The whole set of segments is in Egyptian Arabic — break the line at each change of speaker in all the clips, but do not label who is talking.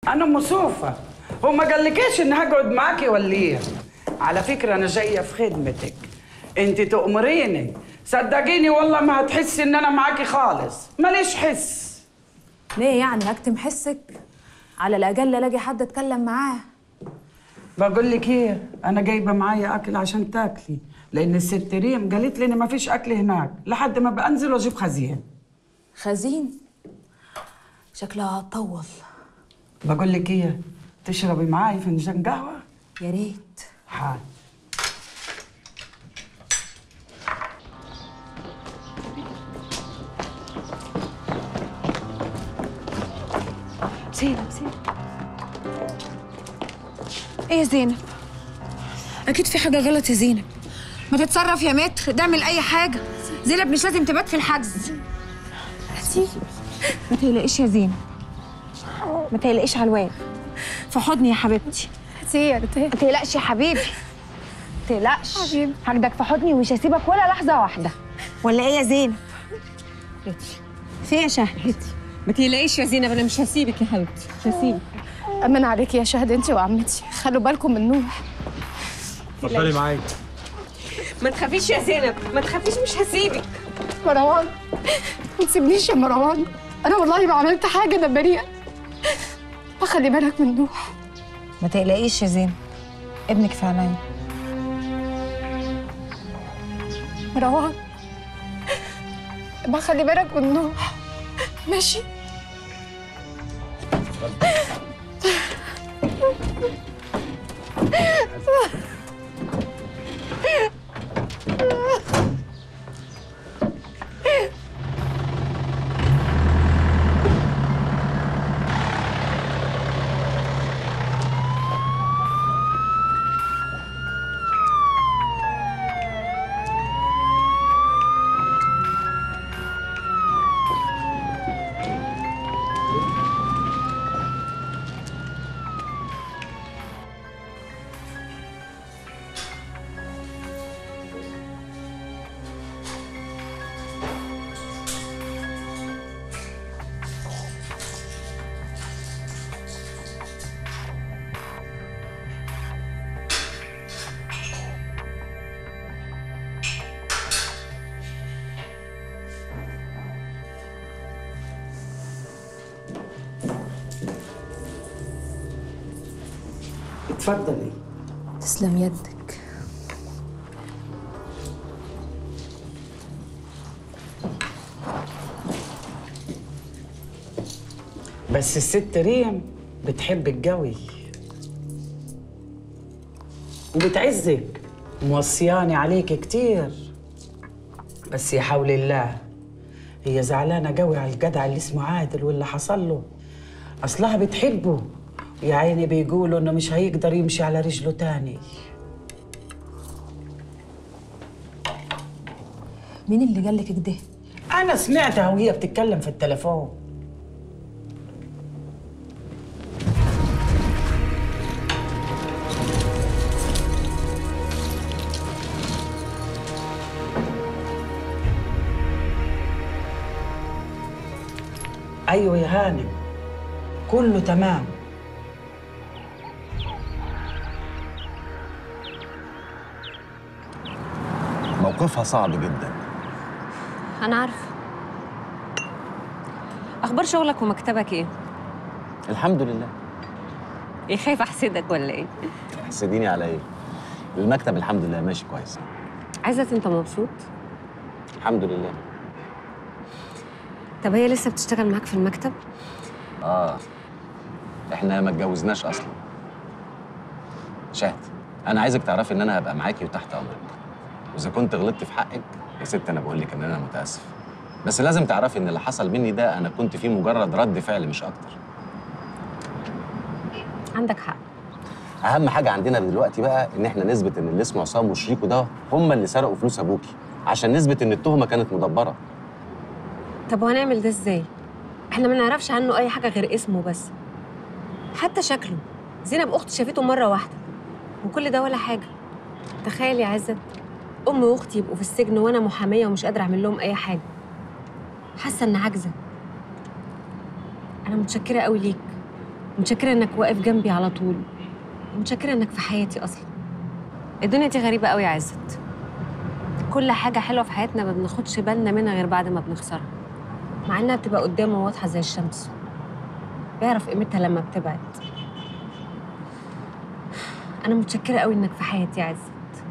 انا ام صوفة هو ما قالكيش اني هقعد معاكي ولا ايه على فكره انا جايه في خدمتك انت تأمريني صدقيني والله ما هتحسي ان انا معاكي خالص ماليش حس
ليه يعني هكتم حسك على الاقل الاقي حد اتكلم معاه
بقول لك ايه انا جايبه معايا اكل عشان تاكلي لان الست ريم قالت لي ان ما فيش اكل هناك لحد ما بنزل واجيب خزين
خزين شكلها هتطول
بقول لك ايه تشربي معايا فنجان قهوه
يا ريت
حال
زينب زينب ايه يا زينب اكيد في حاجه غلط يا زينب ما تتصرف يا متر تعمل اي حاجه زينب مش لازم تبات في الحجز ما تقلقيش يا زينب ما تقلقيش على الواد في حضني يا حبيبتي
سيرت
ما تقلقش يا حبيبي ما تقلقش حبيبي هاخدك في حضني ومش هسيبك ولا لحظه واحده ولا ايه يا زينب في إيه يا شهد
ما تقلقيش يا زينب انا مش هسيبك يا حبيبتي مش هسيبك
امان عليك يا شهد انت وعمتي خلوا بالكم من نوح
اتفضلي معايا
ما تخافيش يا زينب ما تخافيش مش هسيبك
مروان ما تسيبنيش يا مروان انا والله ما عملت حاجه انا بريئه فخلي بالك من نوح
ما تقلقيش يا زينب ابنك في عينيا
مروان ما خلي بالك من نوح ماشي
اتفضلي
تسلم يدك
بس الست ريم بتحبك قوي وبتعزك موصياني عليك كتير بس يا حول الله هي زعلانة قوي على الجدع اللي اسمه عادل واللي حصل له أصلها بتحبه يا عيني بيقولوا إنه مش هيقدر يمشي على رجله تاني
مين اللي قال لك كده
أنا سمعتها وهي بتتكلم في التليفون أيوة يا هانم كله تمام
موقفها صعب جدا
انا عارفه اخبار شغلك ومكتبك ايه
الحمد لله
ايه خايف احسدك ولا ايه
حسديني على ايه المكتب الحمد لله ماشي كويس
عايزة انت مبسوط
الحمد لله
طب هي لسه بتشتغل معاك في المكتب
اه احنا ما اتجوزناش اصلا شهد انا عايزك تعرفي ان انا هبقى معاكي وتحت امرك واذا كنت غلطت في حقك يا ست انا بقول لك ان انا متاسف بس لازم تعرفي ان اللي حصل مني ده انا كنت فيه مجرد رد فعل مش اكتر
عندك حق
اهم حاجه عندنا دلوقتي بقى ان احنا نثبت ان اللي اسمه عصام وشريكه ده هم اللي سرقوا فلوس ابوكي عشان نثبت ان التهمه كانت مدبره
طب وهنعمل ده ازاي احنا ما نعرفش عنه اي حاجه غير اسمه بس حتى شكله زينب اختي شافته مره واحده وكل ده ولا حاجه تخيل يا عزت امي واختي يبقوا في السجن وانا محاميه ومش قادره اعمل لهم اي حاجه حاسه ان عاجزه انا متشكره قوي ليك متشكره انك واقف جنبي على طول متشكره انك في حياتي اصلا الدنيا دي غريبه قوي يا عزت كل حاجه حلوه في حياتنا ما بناخدش بالنا منها غير بعد ما بنخسرها مع انها بتبقى قدامه واضحه زي الشمس بيعرف قيمتها لما بتبعد انا متشكره قوي انك في حياتي يا عزت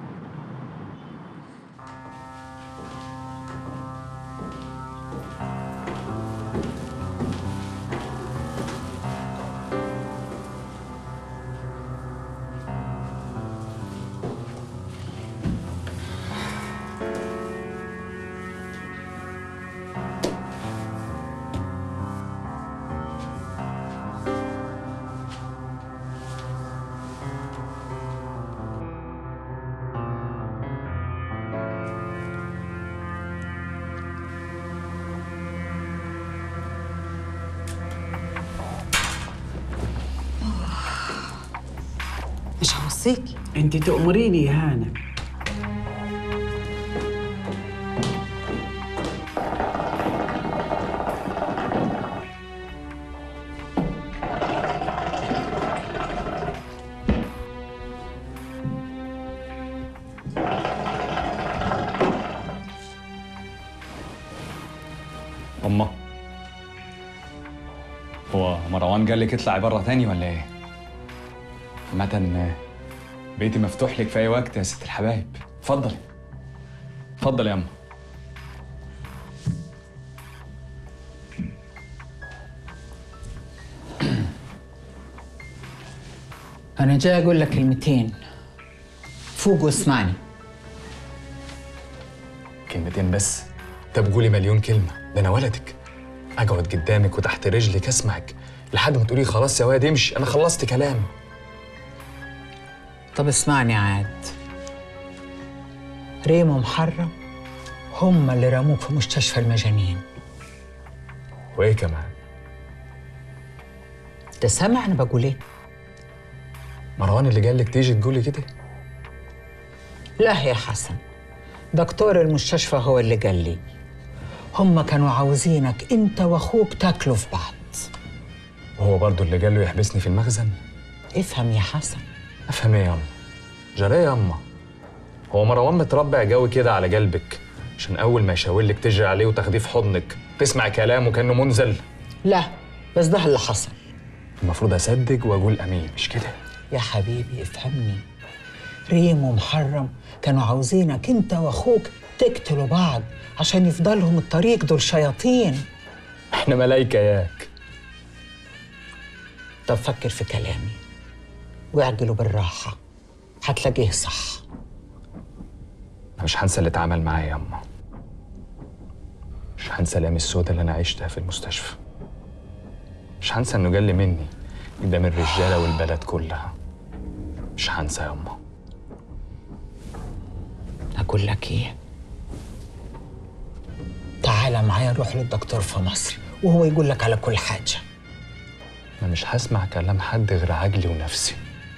مش هوصيكي انت تأمريني يا هانم
أمه هو مروان قال لك اطلعي بره تاني ولا ايه؟ عامة بيتي مفتوح لك في أي وقت يا ست الحبايب اتفضلي اتفضلي يا أمه
أنا جاي أقول لك كلمتين فوق واسمعني
كلمتين بس طب قولي مليون كلمة ده أنا ولدك أقعد قدامك وتحت رجلك أسمعك لحد ما تقولي خلاص يا واد امشي أنا خلصت كلام
طب اسمعني عاد ريم ومحرم هم اللي رموك في مستشفى المجانين
وإيه كمان؟
انت سامع انا بقول ايه
مروان اللي قال لك تيجي تقولي كده؟
لا يا حسن دكتور المستشفى هو اللي قال لي هم كانوا عاوزينك انت واخوك تاكلوا في بعض
وهو برضه اللي قال له يحبسني في المخزن؟
افهم يا حسن
افهم ايه يا اما جرى يا اما هو مروان متربع جوي كده على قلبك عشان اول ما يشاور لك تجري عليه وتاخديه في حضنك تسمع كلامه كانه منزل
لا بس ده اللي حصل
المفروض اصدق واقول امين مش كده
يا حبيبي افهمني ريم ومحرم كانوا عاوزينك انت واخوك تقتلوا بعض عشان يفضلهم الطريق دول شياطين
احنا ملايكه ياك
طب فكر في كلامي واعجلوا بالراحة هتلاقيه صح
أنا مش هنسى اللي اتعمل معايا يا اما مش هنسى الايام السوداء اللي انا عشتها في المستشفى مش هنسى انه جل مني قدام الرجاله والبلد كلها مش هنسى يا اما
أقول لك إيه تعالى معايا نروح للدكتور في مصر وهو يقول لك على كل حاجة
انا مش هسمع كلام حد غير عجلي ونفسي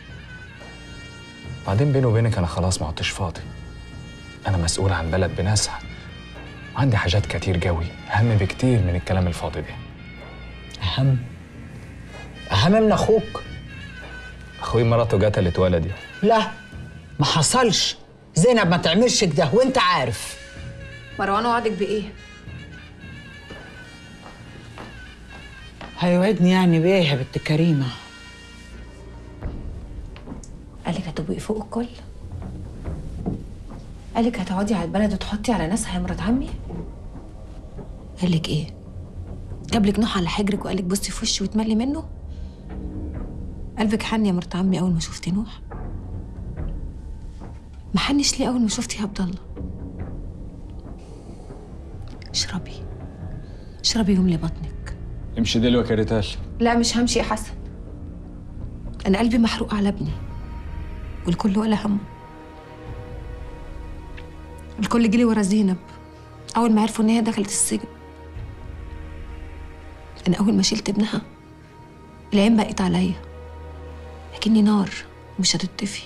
بعدين بيني وبينك انا خلاص ما عدتش فاضي انا مسؤول عن بلد بناسها وعندي حاجات كتير قوي اهم بكتير من الكلام الفاضي ده
أهم أهم من أخوك
اخوي مراته قتلت ولدي
لا ما حصلش زينب ما تعملش كده وانت عارف
مروان وعدك بايه
هيوعدني يعني بيه يا بنت كريمة
قالك هتبقي فوق الكل قالك هتقعدي على البلد وتحطي على ناسها يا مرات عمي قالك ايه جابلك نوح على حجرك وقالك بصي في وشي وتملي منه قلبك حن يا مرات عمي اول ما شفتي نوح ما حنش ليه اول ما شفتي عبد الله اشربي اشربي يملي بطنك
امشي دلوقتي يا ريتال
لا مش همشي يا حسن انا قلبي محروق على ابني والكل ولا همه الكل جري ورا زينب اول ما عرفوا ان هي دخلت السجن انا اول ما شلت ابنها العين بقت عليا لكني نار مش هتطفي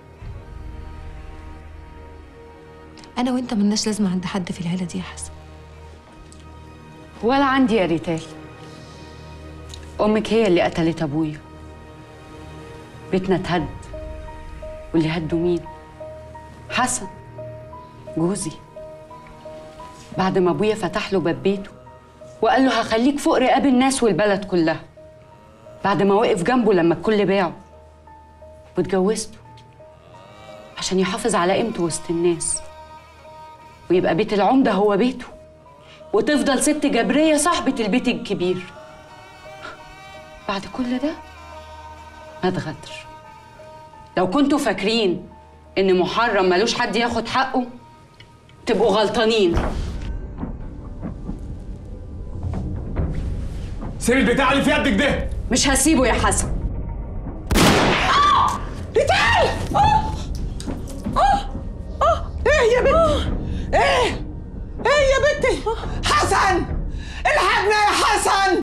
انا وانت ملناش لازمه عند حد في العيله دي يا حسن
ولا عندي يا ريتال امك هي اللي قتلت ابويا
بيتنا اتهد واللي هدوا مين حسن جوزي بعد ما ابويا فتح له باب بيته وقال له هخليك فوق رقاب الناس والبلد كلها بعد ما وقف جنبه لما الكل باعه واتجوزته عشان يحافظ على قيمته وسط الناس ويبقى بيت العمدة هو بيته وتفضل ست جبرية صاحبة البيت الكبير بعد كل ده مات غدر لو كنتوا فاكرين ان محرم ملوش حد ياخد حقه تبقوا غلطانين
سيب البتاع اللي في يدك ده
مش هسيبه يا حسن
ريتال اه اه اه ايه يا بنتي ايه ايه يا بنتي حسن الحقنا يا حسن